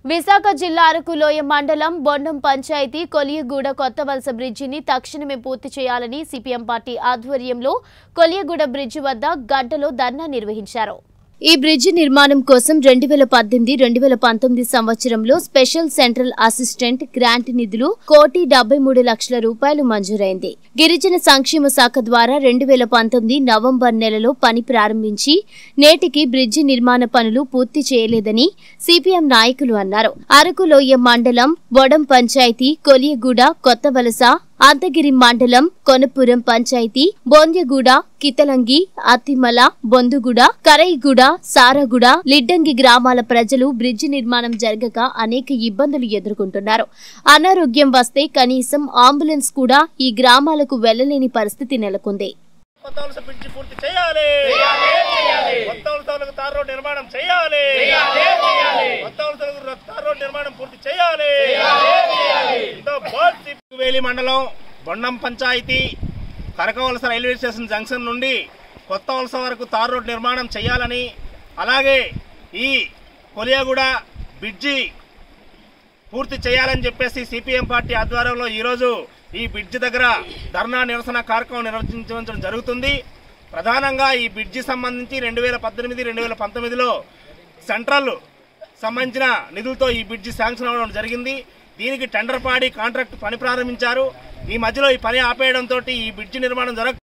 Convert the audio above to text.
విశాఖ జిల్లా అరకులోయ మండలం బొండం పంచాయతీ కొలియగూడ కొత్త వలస బ్రిడ్జిని తక్షణమే పూర్తి చేయాలని సిపిఎం పార్టీ ఆధ్వర్యంలో కొలియగూడ బ్రిడ్జి వద్ద గంటలో ధర్నా నిర్వహించారు ఈ బ్రిడ్జి నిర్మాణం కోసం రెండు వేల పద్దెనిమిది రెండు వేల పంతొమ్మిది సంవత్సరంలో స్పెషల్ సెంట్రల్ అసిస్టెంట్ గ్రాంట్ నిధులు కోటి డెబ్బై మూడు లక్షల రూపాయలు మంజూరైంది గిరిజన సంక్షేమ శాఖ ద్వారా రెండు వేల పంతొమ్మిది నవంబర్ నెలలో పని ప్రారంభించి నేటికి బ్రిడ్జి నిర్మాణ పనులు పూర్తి చేయలేదని సిపిఎం నాయకులు అన్నారు అరకులోయ మండలం బొడం పంచాయతీ కొలియగూడ కొత్త వలస అద్దగిరి మండలం కొనపురం పంచాయతీ బోంద్యగూడ కితలంగి అత్తిమల బొందుగూడ కరైగూడ సారగూడ లిడ్డంగి గ్రామాల ప్రజలు బ్రిడ్జి నిర్మాణం జరగక అనేక ఇబ్బందులు ఎదుర్కొంటున్నారు అనారోగ్యం వస్తే కనీసం అంబులెన్స్ కూడా ఈ గ్రామాలకు వెళ్లలేని పరిస్థితి నెలకొంది కొత్త వలస బ్రిడ్జి పూర్తి చేయాలి కొత్త వలసలకు తార్ రోడ్ నిర్మాణం చేయాలి కొత్త వలసలకు తార్ రోడ్ నిర్మాణం పూర్తి చేయాలి జిందాబాద్ వేలి మండలం Bondam panchayat Karakavalasa railway station junction నుండి కొత్త వలస వరకు తార్ రోడ్ నిర్మాణం చేయాలని అలాగే ఈ కొలియాగూడ బ్రిడ్జి పూర్తి చేయాలని చెప్పేసి సిపిఎం పార్టీ ఆధ్వర్యంలో ఈరోజు ఈ బ్రిడ్జి దగ్గర ధర్నా నిరసన కార్యక్రమం నిర్వహించడం జరుగుతుంది ప్రధానంగా ఈ బ్రిడ్జి సంబంధించి రెండు వేల పద్దెనిమిది రెండు వేల పంతొమ్మిదిలో సెంట్రల్ సంబంధించిన నిధులతో ఈ బ్రిడ్జి శాంక్షన్ అవ్వడం జరిగింది దీనికి టెండర్ పాడి కాంట్రాక్ట్ పని ప్రారంభించారు ఈ మధ్యలో ఈ పని ఆపేయడంతో ఈ బ్రిడ్జి నిర్మాణం జరగ